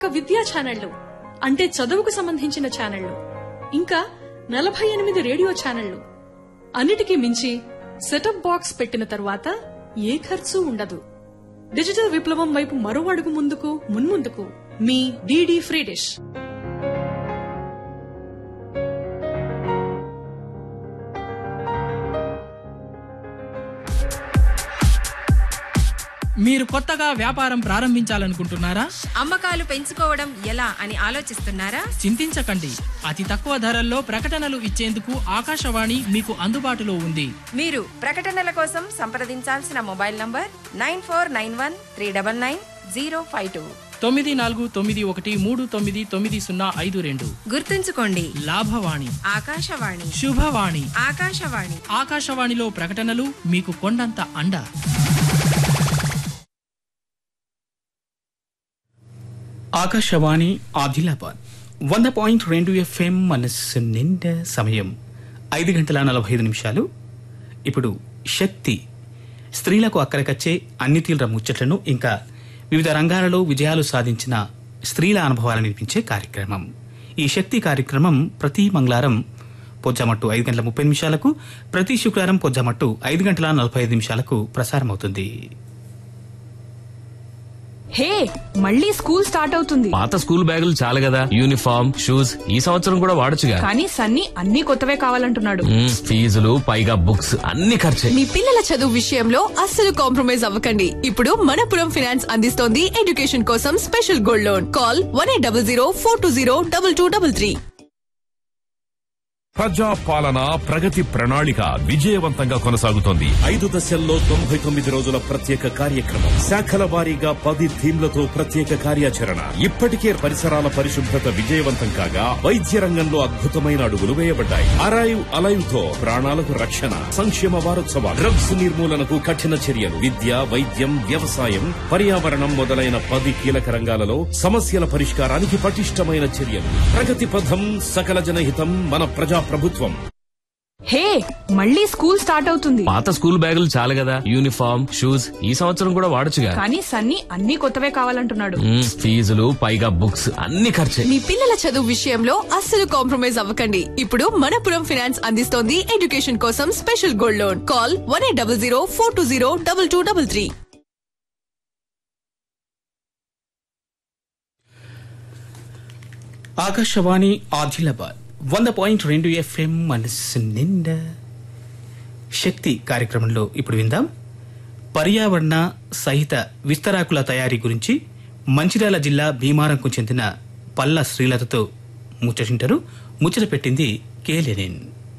ఒక విద్యా ఛానళ్లు అంటే చదువుకు సంబంధించిన ఛానళ్లు ఇంకా నలభై ఎనిమిది రేడియో ఛానళ్లు అన్నిటికీ మించి సెటప్ బాక్స్ పెట్టిన తరువాత ఏ ఖర్చు ఉండదు డిజిటల్ విప్లవం వైపు మరో అడుగు ముందుకు మున్ముందుకు మీ డీడీ ఫ్రీ డిష్ మీరు కొత్తగా వ్యాపారం ప్రారంభించాలనుకుంటున్నారా అమ్మకాలు పెంచుకోవడం ఎలా అని ఆలోచిస్తున్నారా చింతించకండి అతి తక్కువ ధరల్లో ప్రకటనలు ఇచ్చేందుకు ఆకాశవాణి మీకు అందుబాటులో ఉంది మీరు ప్రకటనల కోసం సంప్రదించాల్సిన mobile number nine four nine one three double nine zero five two తొమ్మిది నాలుగు తొమ్మిది ఒకటి మూడు తొమ్మిది తొమ్మిది సున్నా ఐదు రెండు గుర్తుంచుకోండి లాభవాణి ఆకాశవాణి శుభవాణి ఆకాశవాణి ఆకాశవాణిలో ప్రకటనలు మీకు కొండంత అండ ఆకాశవాణి ఆదిలాబాద్ వంద పాయింట్ రెండు ఎఫ్ఎం మనస్సు నిండా సమయం ఐదు గంటల నలభై ఐదు నిమిషాలు ఇప్పుడు శక్తి స్త్రీలకు అక్కడికచ్చే అన్ని తీవ్ర ముచ్చట్లను ఇంకా వివిధ రంగాలలో విజయాలు సాధించిన స్త్రీల అనుభవాలను వినిపించే కార్యక్రమం ఈ శక్తి కార్యక్రమం ప్రతి మంగళవారం పొజ్జమట్టు ఐదు గంటల ముప్పై నిమిషాలకు ప్రతి శుక్రవారం పొజ్జమట్టు ఐదు గంటల నలభై ఐదు నిమిషాలకు ప్రసారమవుతుంది హే మళ్ళీ స్కూల్ స్టార్ట్ అవుతుంది పాత స్కూల్ బ్యాగులు చాలు కదా యూనిఫామ్ షూస్ ఈ సంవత్సరం కూడా వాడొచ్చుగా కానీ సన్నీ అన్ని కొత్తవే కావాలంటున్నాడు మ్మ్, ఫీజులు పైగా బుక్స్ అన్ని ఖర్చే మీ పిల్లల చదువు విషయంలో అస్సలు కాంప్రమైజ్ అవ్వకండి ఇప్పుడు మనపురం ఫినాన్స్ అందిస్తోంది ఎడ్యుకేషన్ కోసం special gold loan call one eight double zero four two zero double two double three ప్రజా పాలన ప్రగతి ప్రణాళిక విజయవంతంగా కొనసాగుతోంది ఐదు దశల్లో తొంభై తొమ్మిది రోజుల ప్రత్యేక కార్యక్రమం శాఖల వారీగా పది థీమ్లతో ప్రత్యేక కార్యాచరణ ఇప్పటికే పరిసరాల పరిశుభ్రత విజయవంతం కాగా వైద్య రంగంలో అద్భుతమైన అడుగులు వేయబడ్డాయి అరైవ్ అలైవ్ తో ప్రాణాలకు రక్షణ సంక్షేమ వారోత్సవాలు డ్రగ్స్ నిర్మూలనకు కఠిన చర్యలు విద్య వైద్యం వ్యవసాయం పర్యావరణం మొదలైన పది కీలక రంగాలలో సమస్యల పరిష్కారానికి పటిష్టమైన చర్యలు ప్రగతి పథం సకల జనహితం మన ప్రజా ప్రభుత్వం హే మళ్ళీ స్కూల్ స్టార్ట్ అవుతుంది పాత స్కూల్ బ్యాగులు చాలు కదా యూనిఫామ్ షూస్ ఈ సంవత్సరం కూడా వాడొచ్చుగా కానీ సన్నీ అన్ని కొత్తవే కావాలంటున్నాడు మ్మ్, ఫీజులు పైగా బుక్స్ అన్ని ఖర్చే మీ పిల్లల చదువు విషయంలో అస్సలు కాంప్రమైజ్ అవ్వకండి ఇప్పుడు మనపురం ఫినాన్స్ అందిస్తోంది ఎడ్యుకేషన్ కోసం special gold loan call one eight double zero four two zero double two double three Akashvani Adilabad వంద పాయింట్ రెండు ఎఫ్ఎం మనస్సు నిండా శక్తి కార్యక్రమంలో ఇప్పుడు విందాం పర్యావరణ సహిత విస్తరాకుల తయారీ గురించి మంచిర్యాల జిల్లా భీమారంకు చెందిన పల్ల శ్రీలతతో ముచ్చటింటారు ముచ్చట పెట్టింది కే లెనిన్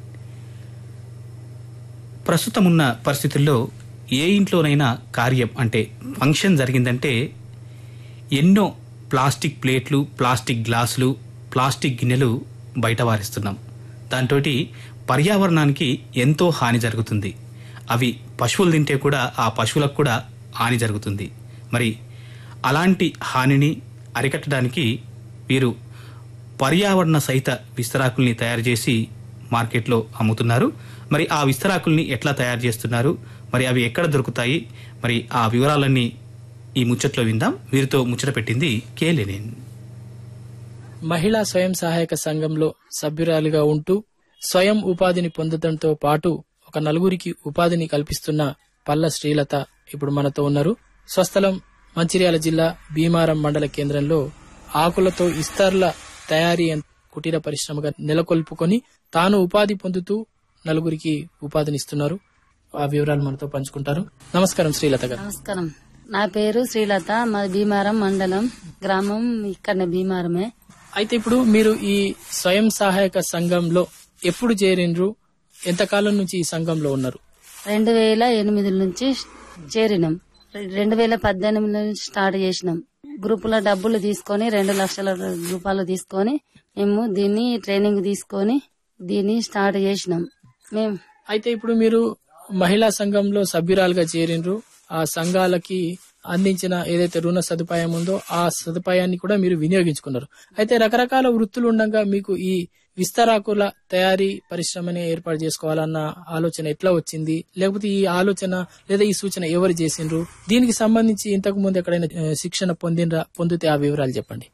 ప్రస్తుతమున్న పరిస్థితుల్లో ఏ ఇంట్లోనైనా కార్యం అంటే ఫంక్షన్ జరిగిందంటే ఎన్నో ప్లాస్టిక్ ప్లేట్లు ప్లాస్టిక్ గ్లాసులు ప్లాస్టిక్ గిన్నెలు బయట వారిస్తున్నాం దాంతో పర్యావరణానికి ఎంతో హాని జరుగుతుంది అవి పశువులు తింటే కూడా ఆ పశువులకు కూడా హాని జరుగుతుంది మరి అలాంటి హానిని అరికట్టడానికి వీరు పర్యావరణ సహిత విస్తరాకుల్ని తయారు చేసి మార్కెట్లో అమ్ముతున్నారు మరి ఆ విస్తరాకుల్ని ఎట్లా తయారు చేస్తున్నారు మరి అవి ఎక్కడ దొరుకుతాయి మరి ఆ వివరాలన్నీ ఈ ముచ్చట్లో విందాం వీరితో ముచ్చట పెట్టింది కే లెనిన్ మహిళా స్వయం సహాయక సంఘంలో సభ్యురాలిగా ఉంటూ స్వయం ఉపాధిని పొందడంతో పాటు ఒక నలుగురికి ఉపాధిని కల్పిస్తున్న పల్ల శ్రీలత ఇప్పుడు మనతో ఉన్నారు స్వస్థలం మంచిర్యాల జిల్లా భీమారం మండల కేంద్రంలో ఆకులతో ఇస్తార్ల తయారీ అన్- కుటీర పరిశ్రమగా నెలకొల్పుకొని తాను ఉపాధి పొందుతూ నలుగురికి ఉపాధినిస్తున్నారు ఆ వివరాలు మనతో పంచుకుంటారు నమస్కారం శ్రీలత గారు నమస్కారం నా పేరు శ్రీలత మా భీమారం మండలం గ్రామం ఇక్కడనే భీమారమే అయితే ఇప్పుడు మీరు ఈ స్వయం సహాయక సంఘంలో ఎప్పుడు చేరిండ్రు ఎంతకాలం నుంచి ఈ సంఘంలో ఉన్నారు రెండు వేల ఎనిమిది నుంచి చేరినాం రెండు వేల పద్దెనిమిది నుంచి స్టార్ట్ చేసినాం గ్రూపులో డబ్బులు తీసుకొని రెండు లక్షల రూపాయలు తీసుకొని మేము దీన్ని ట్రైనింగ్ తీసుకొని దీన్ని స్టార్ట్ చేసినాం మేము అయితే ఇప్పుడు మీరు మహిళా సంఘంలో సభ్యురాలుగా చేరిండ్రు ఆ సంఘాలకి అందించిన ఏదైతే రుణ సదుపాయం ఉందో ఆ సదుపాయాన్ని కూడా మీరు వినియోగించుకున్నారు అయితే రకరకాల వృత్తులు ఉండగా మీకు ఈ విస్తరాకుల తయారీ పరిశ్రమని ఏర్పాటు చేసుకోవాలన్న ఆలోచన ఎట్లా వచ్చింది లేకపోతే ఈ ఆలోచన లేదా ఈ సూచన ఎవరు చేసిండ్రు దీనికి సంబంధించి ఇంతకు ముందు ఎక్కడైనా ఆ, శిక్షణ పొందినరా పొందితే ఆ వివరాలు చెప్పండి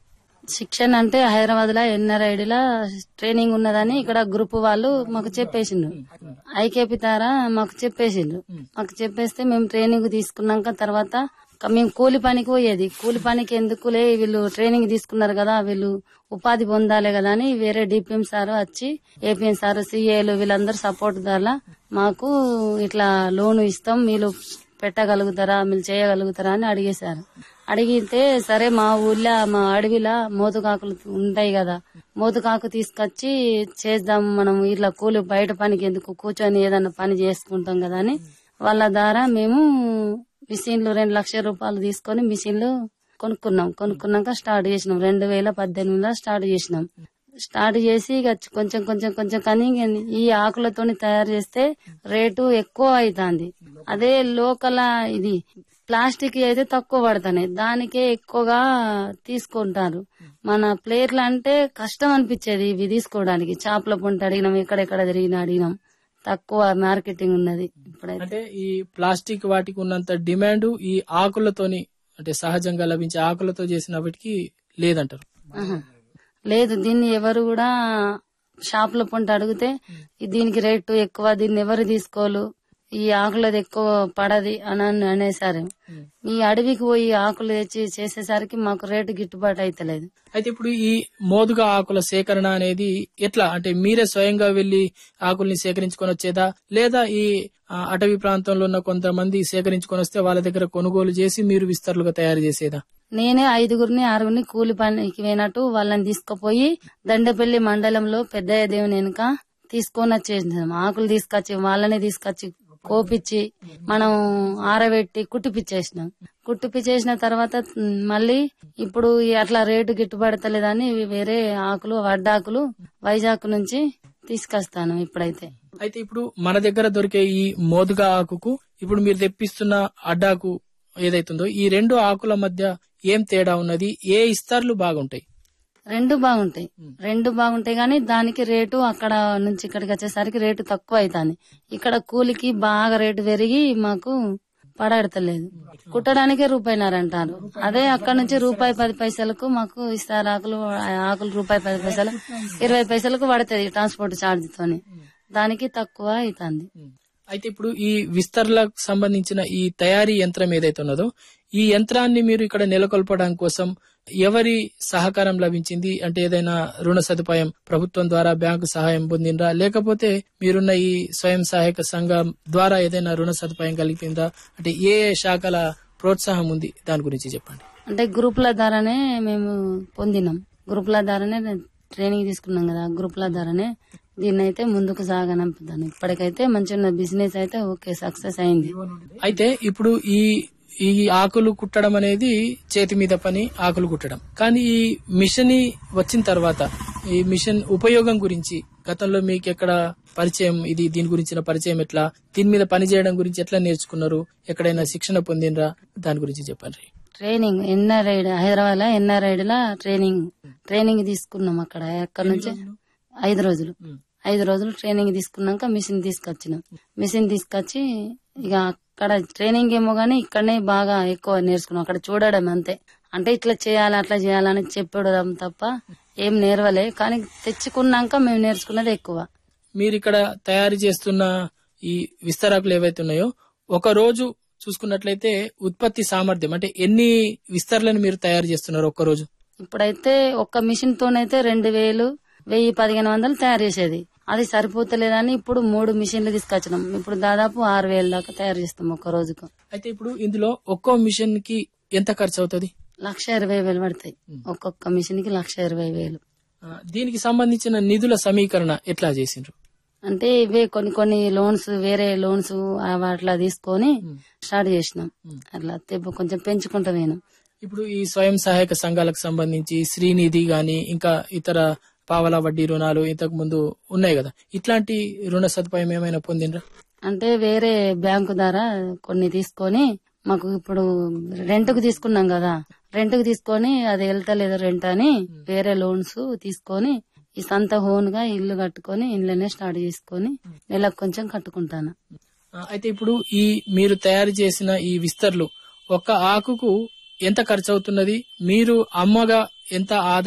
శిక్షణ అంటే హైదరాబాద్ లో ఎన్ఆర్ఐడి లా ట్రైనింగ్ ఉన్నదని ఇక్కడ గ్రూప్ వాళ్ళు మాకు చెప్పేసిండ్రు ఐకేపీ ద్వారా మాకు చెప్పేసిండ్రు మాకు చెప్పేస్తే మేము ట్రైనింగ్ తీసుకున్నాక తర్వాత క- మేము కూలి పనికి పోయేది కూలి పనికి ఎందుకులే వీళ్ళు ట్రైనింగ్ తీసుకున్నారు కదా వీళ్ళు ఉపాధి పొందాలి కదా అని వేరే డిపిఎం సార్ వచ్చి ఏపీఎం సార్ సిఏలు వీళ్ళందరూ సపోర్ట్ ద్వారా మాకు ఇట్లా లోన్ ఇస్తాం మీరు పెట్టగలుగుతారా మీరు చేయగలుగుతారా అని అడిగేశారు అడిగితే సరే మా ఊర్లో మా అడవిలో మోతుకాకులు ఉంటాయి కదా మోతుకాకు తీసుకొచ్చి చేద్దాం మనం ఇట్లా కూలి బయట పనికి ఎందుకు కూర్చొని ఏదన్నా పని చేసుకుంటాం కదా అని వాళ్ళ ద్వారా మేము మిషన్లు రెండు లక్షల రూపాయలు తీసుకొని మిషన్లు కొనుక్కున్నాం కొనుక్కున్నాక స్టార్ట్ చేసినాం రెండు వేల పద్దెనిమిదిలో స్టార్ట్ చేసినాం స్టార్ట్ చేసి ఇక కొంచెం కొంచెం కొంచెం కానీ ఇక ఈ ఆకులతోని తయారు చేస్తే రేటు ఎక్కువ అవుతుంది అదే లోకల్ ఇది ప్లాస్టిక్ అయితే తక్కువ పడుతున్నాయి దానికే ఎక్కువగా తీసుకుంటారు మన ప్లేట్లు అంటే కష్టం అనిపించేది ఇవి తీసుకోవడానికి చేపల పుంట అడిగినాం ఎక్కడెక్కడ తిరిగినా అడిగినాం తక్కువ మార్కెటింగ్ ఉన్నది ఇప్పుడైతే అంటే ఈ ప్లాస్టిక్ వాటికి ఉన్నంత డిమాండ్ ఈ ఆకులతోని అంటే సహజంగా లభించే ఆకులతో చేసిన వాటికి లేదంటారు ఆహా. లేదు దీన్ని ఎవరు కూడా షాప్ లో పొంట అడిగితే "ఈ దీనికి రేటు ఎక్కువ దీన్ని ఎవరు తీసుకోలు ఈ ఆకులది ఎక్కువ పడది అని అన్- అనేసారు ఈ అడవికి పోయి ఆకులు తెచ్చి చేసేసరికి మాకు రేటు గిట్టుబాటు అయితలేదు అయితే ఇప్పుడు ఈ మోదుగా ఆకుల సేకరణ అనేది ఎట్లా అంటే మీరే స్వయంగా వెళ్లి ఆకుల్ని సేకరించుకొని వచ్చేదా లేదా ఈ ఆ, అటవీ ప్రాంతంలో ఉన్న కొంతమంది సేకరించుకొని వస్తే వాళ్ళ దగ్గర కొనుగోలు చేసి మీరు విస్తరులుగా తయారు చేసేదా నేనే ఐదుగురిని ఆరుగురిని కూలి పనికి పోయినట్టు వాళ్ళని తీసుకుపోయి దండపల్లి మండలంలో పెద్దయ్య దేవుని వెనుక తీసుకొని వచ్చేసినాం ఆకులు తీసుకొచ్చి వాళ్ళనే తీసుకొచ్చి కోపిచ్చి మనం ఆరబెట్టి కుట్టిపిచ్చేసినాం కుట్టిపిచ్చేసిన తర్వాత ఉమ్, మళ్ళీ ఇప్పుడు ఈ అట్లా రేటు గిట్టుబడతలేదని ఇవి వేరే ఆకులు వడ్డాకులు వైజాగ్ నుంచి తీసుకొస్తాను ఇప్పుడైతే అయితే ఇప్పుడు మన దగ్గర దొరికే ఈ మోదుగా ఆకుకు ఇప్పుడు మీరు తెప్పిస్తున్న అడ్డాకు ఏదైతుందో ఈ రెండు ఆకుల మధ్య ఏం తేడా ఉన్నది ఏ ఇస్తార్లు బాగుంటాయి రెండు బాగుంటాయి రెండు బాగుంటాయి కానీ దానికి రేటు అక్కడ నుంచి ఇక్కడికి వచ్చేసరికి రేటు తక్కువ అవుతుంది ఇక్కడ కూలికి బాగా రేటు పెరిగి మాకు పడడతలేదు కుట్టడానికే రూపాయిన్నర అంటారు అదే అక్కడ నుంచి రూపాయి పది పైసలకు మాకు ఇస్తారు ఆకులు ఆకులు రూపాయి పది పైసలు ఇరవై పైసలకు పడుతుంది ట్రాన్స్పోర్ట్ ఛార్జ్ తోని దానికి తక్కువ అవుతుంది అయితే ఇప్పుడు ఈ విస్తర్లకు సంబంధించిన ఈ తయారీ యంత్రం ఏదైతే ఉన్నదో ఈ యంత్రాన్ని మీరు ఇక్కడ నెలకొల్పడం కోసం ఎవరి సహకారం లభించింది అంటే ఏదైనా రుణ సదుపాయం ప్రభుత్వం ద్వారా బ్యాంకు సహాయం పొందిందా లేకపోతే మీరున్న ఈ స్వయం సహాయక సంఘం ద్వారా ఏదైనా రుణ సదుపాయం కలిగిందా అంటే ఏ ఏ శాఖల ప్రోత్సాహం ఉంది దాని గురించి చెప్పండి అంటే గ్రూపుల ద్వారానే మేము పొందినాం గ్రూపుల ద్వారానే ట్రైనింగ్ తీసుకున్నాం కదా ఆ గ్రూపుల ద్వారానే దీన్ని అయితే ముందుకు సాగనంపుతాను ఇప్పటికైతే మంచిగా బిజినెస్ అయితే ఓకే సక్సెస్ అయింది అయితే ఇప్పుడు ఈ ఈ ఆకులు కుట్టడం అనేది చేతి మీద పని ఆకులు కుట్టడం కానీ ఈ మిషన్ వచ్చిన తర్వాత ఈ మిషన్ ఉపయోగం గురించి గతంలో మీకు ఎక్కడ పరిచయం ఇది దీని గురించిన పరిచయం ఎట్లా దీని మీద పని చేయడం గురించి ఎట్లా నేర్చుకున్నారు ఎక్కడైనా శిక్షణ పొందినరా దాని గురించి చెప్పండి ట్రైనింగ్ ఎన్ఆర్ఐడ్ హైదరాబాద్ లో ఎన్ఆర్ఐడ్ లా ట్రైనింగ్ ట్రైనింగ్ తీసుకున్నాం అక్కడ అక్కడ నుంచి ఐదు రోజులు ఐదు రోజులు ట్రైనింగ్ తీసుకున్నాక మిషన్ తీసుకొచ్చినాం మిషన్ తీసుకొచ్చి ఇక అక్కడ ట్రైనింగ్ ఏమో గానీ ఇక్కడనే బాగా ఎక్కువ నేర్చుకున్నాం అక్కడ చూడడం అంతే అంటే ఇట్లా చేయాలి అట్లా చేయాలని చెప్పడం తప్ప ఏం నేర్వలే కానీ తెచ్చుకున్నాక మేము నేర్చుకున్నది ఎక్కువ మీరు ఇక్కడ తయారు చేస్తున్న ఈ విస్తరాకులు ఏవైతే ఉన్నాయో ఒక రోజు చూసుకున్నట్లయితే ఉత్పత్తి సామర్థ్యం అంటే ఎన్ని విస్తరలను మీరు తయారు చేస్తున్నారు ఒక్క రోజు ఇప్పుడైతే ఒక్క మిషన్ తోనైతే రెండు వేలు వెయ్యి పదిహేను వందలు తయారు చేసేది అది సరిపోతలేదని ఇప్పుడు మూడు మిషన్లు తీసుకొచ్చినాం ఇప్పుడు దాదాపు ఆరు వేల దాకా తయారు చేస్తాం ఒక్క రోజుకు అయితే ఇప్పుడు ఇందులో ఒక్కో మిషన్ కి ఎంత ఖర్చు అవుతుంది లక్ష ఇరవై వేలు పడతాయి ఒక్కొక్క మిషన్ కి లక్ష ఇరవై వేలు ఆ, దీనికి సంబంధించిన నిధుల సమీకరణ ఎట్లా చేసిండ్రు అంటే ఇవే కొన్ని కొన్ని లోన్స్ వేరే లోన్స్ అట్లా తీసుకొని స్టార్ట్ చేసినాం అట్లా తెప్ప- కొంచెం పెంచుకుంటా పోయినాం ఇప్పుడు ఈ స్వయం సహాయక సంఘాలకు సంబంధించి శ్రీనిధి గాని ఇంకా ఇతర పావల వడ్డీ రుణాలు ఇంతకు ముందు ఉన్నాయి కదా ఇట్లాంటి రుణ సదుపాయం ఏమైనా పొందిండ్రా అంటే వేరే బ్యాంకు ద్వారా కొన్ని తీసుకొని మాకు ఇప్పుడు రెంట్ కు తీసుకున్నాం కదా రెంట్ కు తీసుకొని అది వెళ్తలేదు రెంట్ అని వేరే లోన్స్ తీసుకొని ఈ సంత హోన్ గా ఇల్లు కట్టుకొని ఇంట్లోనే స్టార్ట్ చేసుకొని నెలకు కొంచెం కట్టుకుంటాను ఆ, అయితే ఇప్పుడు ఈ మీరు తయారు చేసిన ఈ విస్తర్లు ఒక ఆకుకు ఎంత ఖర్చు అవుతున్నది మీరు అమ్మగా ఎంత ఆదాయం